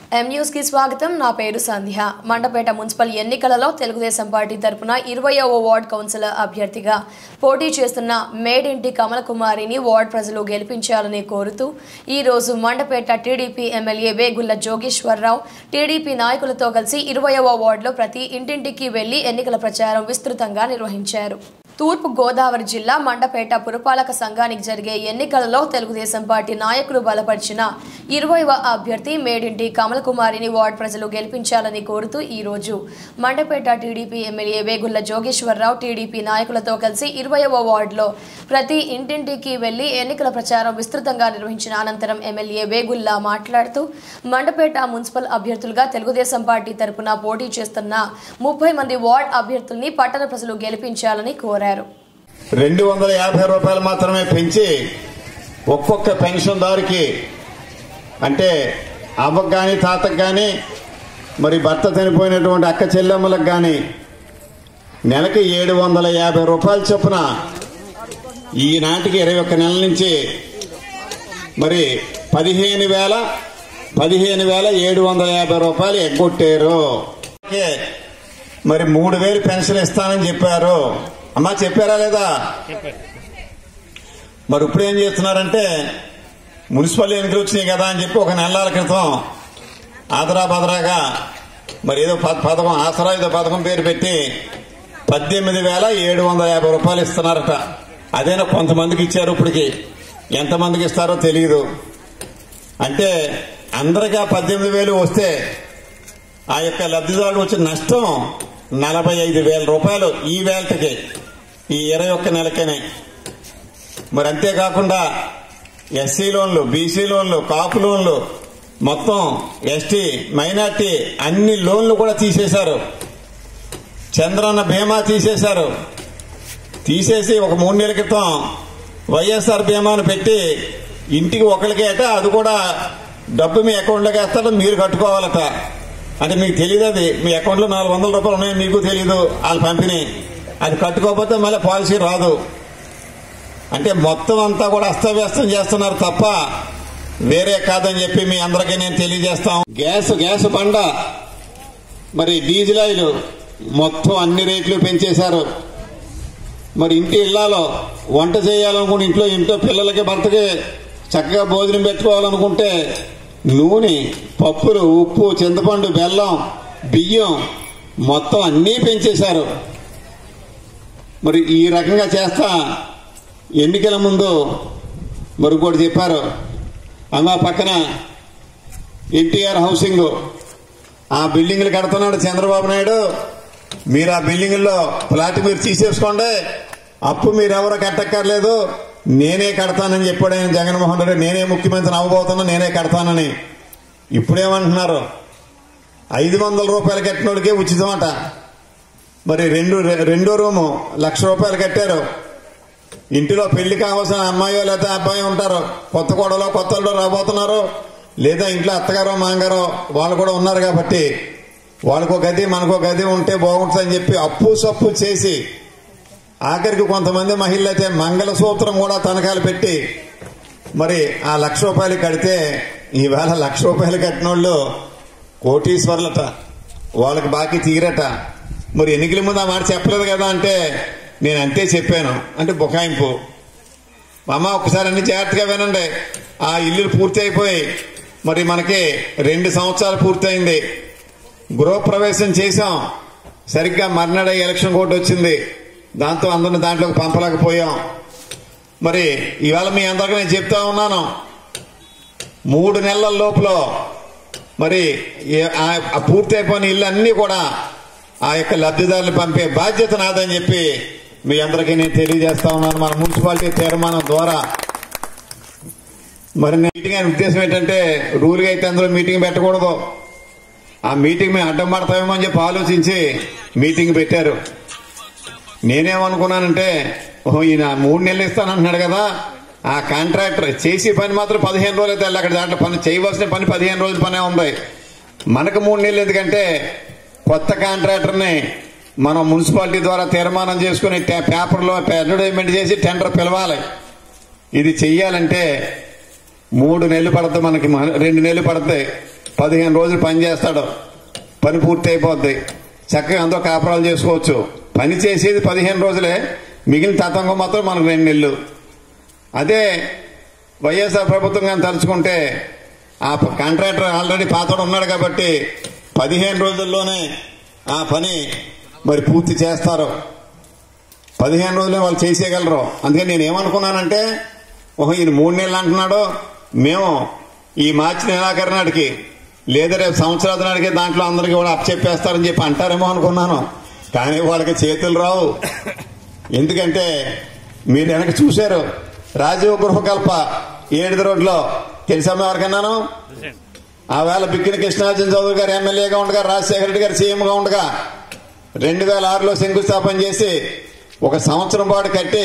M News కి స్వాగతం నా పేరు సంధ్య మండపేట మున్సిపల్ ఎన్నికలలో తెలుగుదేశం పార్టీ తరపున ఇరవయవ వార్డ్ కౌన్సిలర్ అభ్యర్థిగా పోటీ చేస్తున్న మేడింటి కమల కుమారిని వార్డ్ ప్రజలు గెలిపించాలని కోరుతూ ఈ రోజు Mandapeta TDP MLA Vegulla Jogeswararao TDP నాయకులతో కలిసి ఇరవయవ వార్డులో ప్రతి ఇంటింటికి వెళ్లి ఎన్నికల ప్రచారం విస్తృతంగా నిర్వహించారు తూర్పు గోదావరి జిల్లా మండపేట పురపాలక సంఘానికి జరిగే ఎన్నికలలో తెలుగుదేశం పార్టీ నాయకులు బలపరిచిన ఇరవైవ అభ్యర్థి మేడింటి కమల్ కుమారిని వార్డు ప్రజలు గెలిపించాలని కోరుతూ ఈ రోజు Mandapeta TDP MLA Vegulla Jogeswararao TDP నాయకులతో కలిసి ఇరవైవ వార్డులో ప్రతి ఇంటింటికి వెళ్లి ఎన్నికల ప్రచారం విస్తృతంగా నిర్వహించిన అనంతరం ఎమ్మెల్యే వేగుల్లా మాట్లాడుతూ మండపేట మున్సిపల్ అభ్యర్థులుగా తెలుగుదేశం పార్టీ తరపున పోటీ చేస్తున్న ముప్పై మంది వార్డ్ అభ్యర్థుల్ని పట్టణ ప్రజలు గెలిపించాలని కోరారు రెండు వందల యాభై రూపాయలు మాత్రమే పెంచి ఒక్కొక్క పెన్షన్దారుకి అంటే అవ్వకు కానీ తాతకు కానీ మరి భర్త చనిపోయినటువంటి అక్క చెల్లెమ్మలకు కానీ నెలకి ఏడు వందల యాభై రూపాయల చొప్పున ఈనాటికి ఇరవై ఒక్క నెలల నుంచి మరి పదిహేను వేల పదిహేను వేల ఏడు వందల యాభై రూపాయలు ఎగ్గొట్టారు ఓకే. మరి మూడు వేలు పెన్షన్ ఇస్తానని చెప్పారు అమ్మా చెప్పారా లేదా మరి ఇప్పుడు ఏం చేస్తున్నారంటే మున్సిపల్ ఎన్నికలు వచ్చినాయి కదా అని చెప్పి ఒక నెలల క్రితం ఆదరా బదరాగా మరి ఏదో ప- పథకం ఆసరా ఏదో పథకం పేరు పెట్టి పద్దెనిమిది వేల ఏడు వందల యాభై రూపాయలు ఇస్తున్నారట అదేనా కొంతమందికి ఇచ్చారు ఇప్పటికి ఎంతమందికి ఇస్తారో తెలియదు అంటే అందరికీ ఆ పద్దెనిమిది వేలు వస్తే ఆ యొక్క లబ్ధిదారుడు వచ్చిన నష్టం నలభై ఐదు వేల రూపాయలు ఈ వేలకి ఈ ఇరవై ఒక్క నెలకేనే మరి అంతేకాకుండా ఎస్సీ లోన్లు బీసీ లోన్లు కాపు లోన్లు మొత్తం ఎస్టీ మైనార్టీ అన్ని లోన్లు కూడా తీసేశారు చంద్రన్న బీమా తీసేశారు తీసేసి ఒక మూడు నెలల క్రితం వైఎస్ఆర్ బీమాను పెట్టి ఇంటికి ఒకరికే అట అది కూడా డబ్బు మీ అకౌంట్లోకి వేస్తాడు మీరు కట్టుకోవాలట అంటే మీకు తెలియదు అది మీ అకౌంట్లో నాలుగు వందల రూపాయలు ఉన్నాయని మీకు తెలియదు వాళ్ళ పంపిణీ అది కట్టుకోకపోతే మళ్ళీ పాలసీ రాదు అంటే మొత్తం అంతా కూడా అస్తవ్యస్తం చేస్తున్నారు తప్ప వేరే కాదని చెప్పి మీ అందరికీ నేను తెలియజేస్తాం గ్యాస్ గ్యాస్ బండ మరి డీజిల్ ఆయిల్ మొత్తం అన్ని రేట్లు పెంచేశారు మరి ఇంటి ఇళ్లలో వంట చేయాలనుకుంటే ఇంట్లో ఇంట్లో పిల్లలకి భర్తకి చక్కగా భోజనం పెట్టుకోవాలనుకుంటే నూనె పప్పులు ఉప్పు చింతపండు బెల్లం బియ్యం మొత్తం అన్నీ పెంచేశారు మరి ఈ రకంగా చేస్తా ఎన్నికల ముందు మరి ఇంకోటి చెప్పారు అమ్మ పక్కన ఎన్టీఆర్ హౌసింగ్ ఆ బిల్డింగ్లు కడుతున్నాడు చంద్రబాబు నాయుడు మీరు ఆ బిల్డింగుల్లో ఫ్లాట్ మీరు తీసేసుకోండి అప్పు మీరు ఎవరు కట్టక్కర్లేదు నేనే కడతానని చెప్పాడు ఆయన జగన్మోహన్ రెడ్డి నేనే ముఖ్యమంత్రి అవ్వబోతున్నా నేనే కడతానని ఇప్పుడేమంటున్నారు ఐదు వందల రూపాయలు కట్టినోడికే ఉచితం అట మరి రెండు రెండో రూము లక్ష రూపాయలు కట్టారు ఇంటిలో పెళ్లి కావాల్సిన అమ్మాయో లేదా అబ్బాయి ఉంటారు కొత్త కోడలో కొత్త అల్లుడో రాబోతున్నారు లేదా ఇంట్లో అత్తగారో మాంగారో వాళ్ళు కూడా ఉన్నారు కాబట్టి వాళ్ళకో గది మనకో గది ఉంటే బాగుంటుందని చెప్పి అప్పు సప్పు చేసి ఆఖరికి కొంతమంది మహిళలు అయితే మంగళసూత్రం కూడా తనఖాలు పెట్టి మరి ఆ లక్ష రూపాయలు కడితే ఈవేళ లక్ష రూపాయలు కట్టిన వాళ్ళు కోటీశ్వర్లట వాళ్ళకి బాకీ తీరట మరి ఎన్నికల ముందు ఆ మాట చెప్పలేదు కదా అంటే నేను అంతే చెప్పాను అంటే బుకాయింపు అమ్మ ఒకసారి అన్ని జాగ్రత్తగా వినండి ఆ ఇల్లు పూర్తి అయిపోయి మరి మనకి రెండు సంవత్సరాలు పూర్తయింది గృహప్రవేశం చేశాం సరిగ్గా మర్నాడు ఎలక్షన్ కోడ్ వచ్చింది దాంతో అందరిని దాంట్లోకి పంపలేకపోయాం మరి ఇవాళ మీ అందరికీ నేను చెప్తా ఉన్నాను మూడు నెలల లోపల మరి ఏ- ఆ- ఆ పూర్తి అయిపోయిన ఇల్లు అన్ని కూడా ఆ యొక్క లబ్ధిదారులు పంపే బాధ్యత నాదని చెప్పి మీ అందరికీ నేను తెలియజేస్తా ఉన్నాను మన మున్సిపాలిటీ తీర్మానం ద్వారా మరి నేను మీటింగ్ అయిన ఉద్దేశం ఏంటంటే రూల్గా అయితే అందులో మీటింగ్ పెట్టకూడదు ఆ మీటింగ్ మేము అడ్డం పడతామేమో అని చెప్పి ఆలోచించి మీటింగ్ పెట్టారు నేనేమనుకున్నానంటే ఓహో ఈయన మూడు నెలలు ఇస్తానంటున్నాడు కదా ఆ కాంట్రాక్టర్ చేసే పని మాత్రం పదిహేను రోజులు అయితే వెళ్ళి అక్కడ దాంట్లో పని చేయవలసిన పని పదిహేను రోజుల పనే ఉంది మనకు మూడు నెలలు ఎందుకంటే కొత్త కాంట్రాక్టర్ని మనం మున్సిపాలిటీ ద్వారా తీర్మానం చేసుకుని టే- పేపర్లో అడ్వర్టైజ్మెంట్ చేసి టెండర్ పిలవాలి ఇది చెయ్యాలంటే మూడు నెలలు పడుతుంది మనకి మ- రెండు నెలలు పడతాయి పదిహేను రోజులు పని చేస్తాడు పని పూర్తి అయిపోద్ది చక్కగా అందరూ కాపురాలు చేసుకోవచ్చు పని చేసేది పదిహేను రోజులే మిగిలిన తతంగం మాత్రం మనకు రెండు నెలలు అదే వైఎస్ఆర్ ప్రభుత్వం కానీ తలుచుకుంటే ఆ కాంట్రాక్టర్ ఆల్రెడీ పాతోడు ఉన్నాడు కాబట్టి పదిహేను రోజుల్లోనే ఆ పని మరి పూర్తి చేస్తారు పదిహేను రోజులే వాళ్ళు చేసేయగలరు అందుకని నేను ఏమనుకున్నానంటే ఓహో ఈయన మూడు నెలలు అంటున్నాడు మేము ఈ మార్చి నెలాఖరు నాటికి లేదా రేపు సంవత్సరాల నాటికి దాంట్లో అందరికీ కూడా అప్పచెప్పేస్తారని చెప్పి అంటారేమో అనుకున్నాను కానీ వాళ్ళకి చేతులు రావు ఎందుకంటే మీరు వెనక చూశారు రాజీవ్ గృహకల్ప ఏడుది రోడ్లో తెలుసమ్మా ఎవరికన్నాను ఆ వేళ బిక్కిన కృష్ణార్జున చౌదరి గారు ఎమ్మెల్యేగా ఉండగా రాజశేఖర రెడ్డి గారు సీఎంగా ఉండగా రెండు వేల ఆరులో శంకుస్థాపన చేసి ఒక సంవత్సరం పాటు కట్టి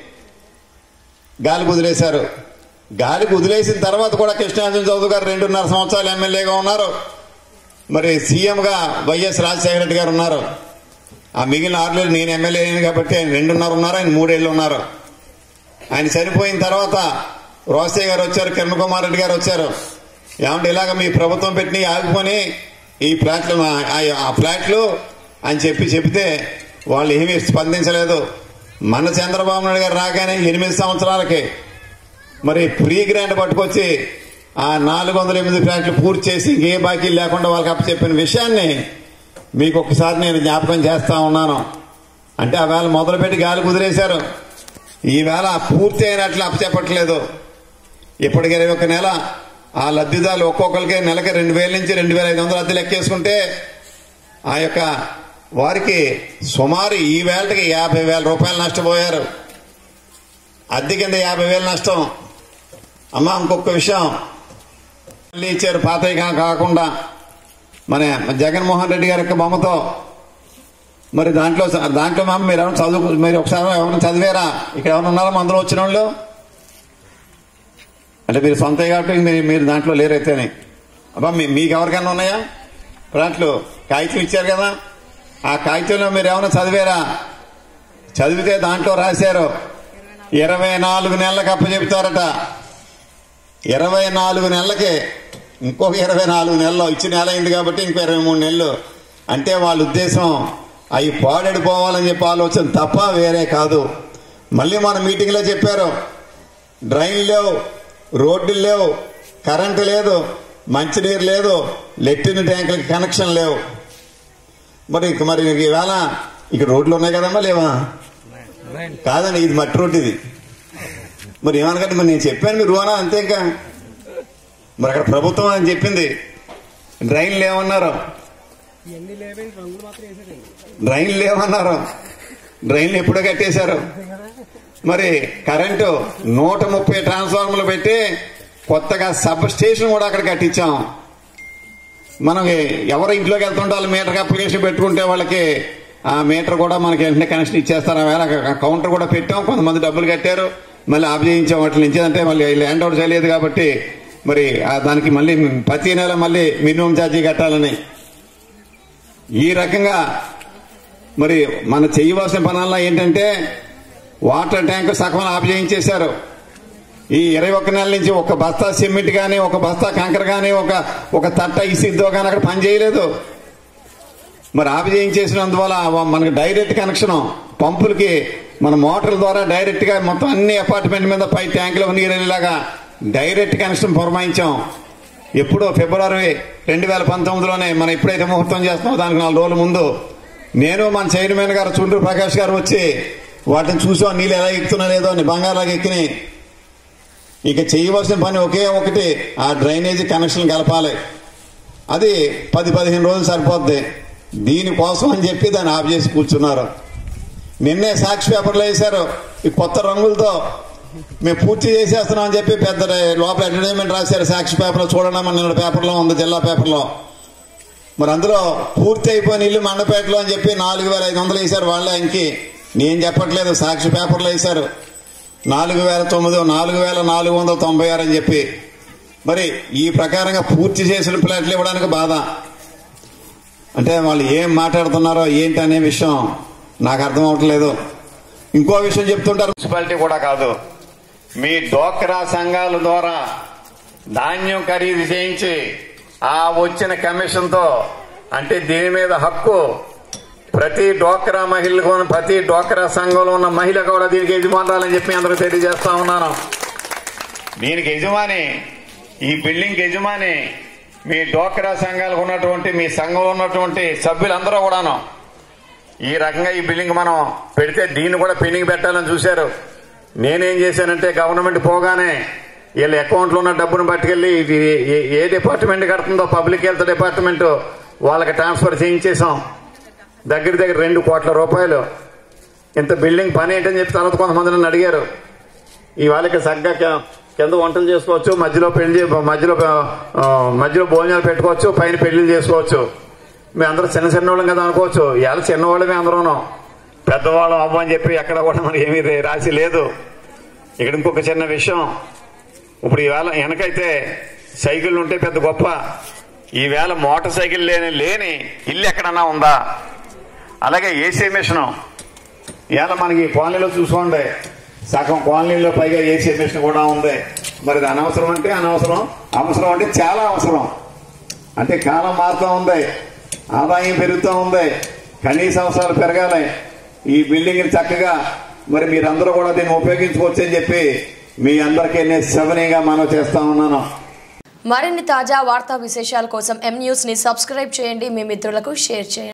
గాలి కుదిలేశారు గాలి కుదిలేసిన తర్వాత కూడా కృష్ణార్జున చౌదరి గారు రెండున్నర సంవత్సరాలు ఎమ్మెల్యేగా ఉన్నారు మరి సీఎంగా వైఎస్ రాజశేఖర రెడ్డి గారు ఉన్నారు ఆ మిగిలిన ఆరులో నేను ఎమ్మెల్యే అయ్యాను కాబట్టి ఆయన రెండున్నర ఉన్నారు ఆయన మూడేళ్లు ఉన్నారు ఆయన చనిపోయిన తర్వాత రోసయ్య గారు వచ్చారు కిరణ్ కుమార్ రెడ్డి గారు వచ్చారు ఏమంటే ఇలాగ మీ ప్రభుత్వం పెట్టి ఆగిపోని ఈ ఫ్లాట్లు మా- ఆ- ఆ ఫ్లాట్లు అని చెప్పి చెబితే వాళ్ళు ఏమీ స్పందించలేదు మన చంద్రబాబు నాయుడు గారు రాగానే ఎనిమిది సంవత్సరాలకి మరి ప్రీ గ్రాంట్ పట్టుకొచ్చి ఆ నాలుగు వందల ఎనిమిది ఫ్లాట్లు పూర్తి చేసి ఇంకే బాకీ లేకుండా వాళ్ళకి అప్పచెప్పిన విషయాన్ని మీకు ఒకసారి నేను జ్ఞాపకం చేస్తా ఉన్నాను అంటే ఆ వేళ మొదలుపెట్టి గాలి కుదిరేశారు ఈ వేళ పూర్తి అయినట్లు అప్పచెప్పట్లేదు ఇప్పటికి ఇరవై ఒక్క నెల ఆ లబ్ధిదారులు ఒక్కొక్కరికి నెలకి రెండు వేల నుంచి రెండు వేల ఐదు వందలు అద్దె లెక్కేసుకుంటే ఆ యొక్క వారికి సుమారు ఈ వేళకి యాభై వేల రూపాయలు నష్టపోయారు అద్దె కింద యాభై వేలు నష్టం అమ్మ ఇంకొక విషయం మళ్ళీ ఇచ్చారు పాతయ్య కాకుండా మన జగన్మోహన్ రెడ్డి గారి యొక్క బొమ్మతో మరి దాంట్లో దాంట్లో మా మీరు ఎవరైనా చదువు మీరు ఒకసారి ఎవరైనా చదివారా ఇక్కడ ఎవరైనా ఉన్నారా అందులో వచ్చిన వాళ్ళు అంటే మీరు సొంత కాబట్టి మీరు మీరు దాంట్లో లేరైతేనే అబ్బా మీ- మీకు ఎవరికైనా ఉన్నాయా దాంట్లో కాగితం ఇచ్చారు కదా ఆ కాగితంలో మీరు ఏమైనా చదివారా చదివితే దాంట్లో రాశారు ఇరవై నాలుగు నెలలకు అప్పచెప్తారట ఇరవై నాలుగు నెలలకి ఇంకొక ఇరవై నాలుగు నెలలు ఇచ్చిన నెల అయింది కాబట్టి ఇంకో ఇరవై మూడు నెలలు అంటే వాళ్ళ ఉద్దేశం అవి పాడడిపోవాలని చెప్పి ఆలోచన తప్ప వేరే కాదు మళ్ళీ మన మీటింగ్లో చెప్పారు డ్రైన్ లేవు రోడ్లు లేవు కరెంటు లేదు మంచినీరు లేదు లెట్టిన ట్యాంకులకి కనెక్షన్ లేవు మరి ఇంక మరి ఈవేళ ఇక రోడ్లు ఉన్నాయి కదమ్మా లేవా కాదండి ఇది మట్టి రోడ్డు ఇది మరి ఏమనకంటే మరి నేను చెప్పాను మీరు రోనా అంతే ఇంకా మరి అక్కడ ప్రభుత్వం అని చెప్పింది డ్రైన్లు ఏమన్నారు ఇవన్నీ లేవండి రంగులు మాత్రం వేసారండి డ్రైన్లు ఏమన్నారు డ్రైన్లు ఎప్పుడో కట్టేశారు మరి కరెంటు నూట ముప్పై ట్రాన్స్ఫార్మర్లు పెట్టి కొత్తగా సబ్ స్టేషన్ కూడా అక్కడ కట్టించాం మనకి ఎవరు ఇంట్లోకి వెళ్తుంటే వాళ్ళు మీటర్కి అప్లికేషన్ పెట్టుకుంటే వాళ్ళకి ఆ మీటర్ కూడా మనకి వెంటనే కనెక్షన్ ఇచ్చేస్తారు ఆ వేళ కౌంటర్ కూడా పెట్టాం కొంతమంది డబ్బులు కట్టారు మళ్ళీ ఆఫ్ చేయించాం వాటి నుంచి అంటే మళ్ళీ ల్యాండ్ అవుట్ చేయలేదు కాబట్టి మరి ఆ దానికి మళ్ళీ ప్రతి నెల మళ్ళీ మినిమం ఛార్జీ కట్టాలని ఈ రకంగా మరి మన చేయవలసిన పనుల్లో ఏంటంటే వాటర్ ట్యాంక్ సగం ఆఫ్ చేయించేశారు ఈ ఇరవై ఒక్క నెలల నుంచి ఒక బస్తా సిమెంట్ కానీ ఒక బస్తా కంకర కానీ ఒక ఒక తట్ట ఇసిద్దో కానీ అక్కడ పని చేయలేదు మరి ఆఫ్ చేయించేసినందువల్ల వ- మనకి డైరెక్ట్ కనెక్షన్ పంపులకి మన మోటార్ల ద్వారా డైరెక్ట్ గా మొత్తం అన్ని అపార్ట్మెంట్ మీద పై ట్యాంకులో నీరు వెళ్ళేలాగా డైరెక్ట్ కనెక్షన్ పురమాయించాం ఎప్పుడో ఫిబ్రవరి రెండు వేల పంతొమ్మిదిలోనే మనం ఎప్పుడైతే ముహూర్తం చేస్తున్నామో దానికి నాలుగు రోజుల ముందు నేను మన చైర్మన్ గారు చుండ్రు ప్రకాష్ గారు వచ్చి వాటిని చూసాం నీళ్ళు ఎలా ఎక్కుతున్నా లేదో అని బంగారాగా ఎక్కినాయి ఇక చేయవలసిన పని ఒకే ఒకటి ఆ డ్రైనేజీ కనెక్షన్ కలపాలి అది పది పదిహేను రోజులు సరిపోద్ది దీనికోసం అని చెప్పి దాన్ని ఆఫ్ చేసి కూర్చున్నారు నిన్నే సాక్షి పేపర్లో వేశారు ఈ కొత్త రంగులతో మేము పూర్తి చేసేస్తున్నాం అని చెప్పి పెద్ద లోపల అడ్వర్టైజ్మెంట్ రాశారు సాక్షి పేపర్లో చూడండి మన నిన్న పేపర్లో ఉంది జిల్లా పేపర్లో మరి అందులో పూర్తి అయిపోయిన ఇల్లు మండపేటలో అని చెప్పి నాలుగు వేల ఐదు వందలు వేశారు వాళ్ళే ఇంకి నేను చెప్పట్లేదు సాక్షి పేపర్లో వేశారు నాలుగు వేల తొమ్మిది నాలుగు వేల నాలుగు వందల తొంభై ఆరు అని చెప్పి మరి ఈ ప్రకారంగా పూర్తి చేసిన ప్లాట్లు ఇవ్వడానికి బాధ అంటే వాళ్ళు ఏం మాట్లాడుతున్నారో ఏంటి అనే విషయం నాకు అర్థం అవట్లేదు ఇంకో విషయం చెప్తుంటారు మున్సిపాలిటీ కూడా కాదు మీ డోక్రా సంఘాల ద్వారా ధాన్యం ఖరీదు చేయించి ఆ వచ్చిన కమిషన్తో అంటే దీని మీద హక్కు ప్రతి డోక్రా మహిళకు ఉన్న- ప్రతి డోక్రా సంఘంలో ఉన్న మహిళ కూడా దీనికి యజమానురాలని చెప్పి అందరూ తెలియజేస్తా ఉన్నాను దీనికి యజమాని ఈ బిల్డింగ్ యజమాని మీ డోక్రా సంఘాలకు ఉన్నటువంటి మీ సంఘంలో ఉన్నటువంటి సభ్యులందరూ కూడాను ఈ రకంగా ఈ బిల్డింగ్ మనం పెడితే దీన్ని కూడా పెండింగ్ పెట్టాలని చూశారు నేనేం చేశానంటే గవర్నమెంట్ పోగానే వీళ్ళ అకౌంట్లో ఉన్న డబ్బును పట్టుకెళ్లి ఇది ఏ- ఏ డిపార్ట్మెంట్ కడుతుందో పబ్లిక్ హెల్త్ డిపార్ట్మెంట్ వాళ్ళకి ట్రాన్స్ఫర్ చేయించేసాం దగ్గర దగ్గర రెండు కోట్ల రూపాయలు ఇంత బిల్డింగ్ పని ఏంటని చెప్పి తర్వాత కొంతమంది నన్ను అడిగారు ఈ వాళ్ళకి సగ్గా కి- కింద వంటలు చేసుకోవచ్చు మధ్యలో పెళ్లి మధ్యలో ఆ, మధ్యలో భోజనాలు పెట్టుకోవచ్చు పైన పెళ్లిళ్ళు చేసుకోవచ్చు మేము అందరూ చిన్న చిన్న వాళ్ళం కదా అనుకోవచ్చు ఇవాళ చిన్నవాళ్ళమే అందరూను పెద్దవాళ్ళం అవ్వని చెప్పి ఎక్కడ కూడా మనకి ఏమీ రే- రాసి లేదు ఇక్కడ ఇంకొక చిన్న విషయం ఇప్పుడు ఈవేళ వెనకైతే సైకిల్ ఉంటే పెద్ద గొప్ప ఈవేళ మోటార్ సైకిల్ లేని లేని ఇల్లు ఎక్కడన్నా ఉందా అలాగే ఏసీ మిషన్ ఇవాళ మనకి ఈ కాలనీలో చూసుకోండి సగం కాలనీలో పైగా ఏసీ మిషన్ కూడా ఉంది మరి ఇది అనవసరం అంటే అనవసరం అవసరం అంటే చాలా అవసరం అంటే కాలం మారుతూ ఉంది ఆదాయం పెరుగుతూ ఉంది కనీస అవసరాలు పెరగాలి ఈ బిల్డింగ్ చక్కగా మరి మీరందరూ కూడా దీన్ని ఉపయోగించుకోవచ్చు అని చెప్పి మీ అందరికీ నేను సవనీయంగా మనం చేస్తా ఉన్నాను మరిన్ని తాజా వార్తా విశేషాల కోసం ఎం న్యూస్ ని సబ్స్క్రైబ్ చేయండి మీ మిత్రులకు షేర్ చేయండి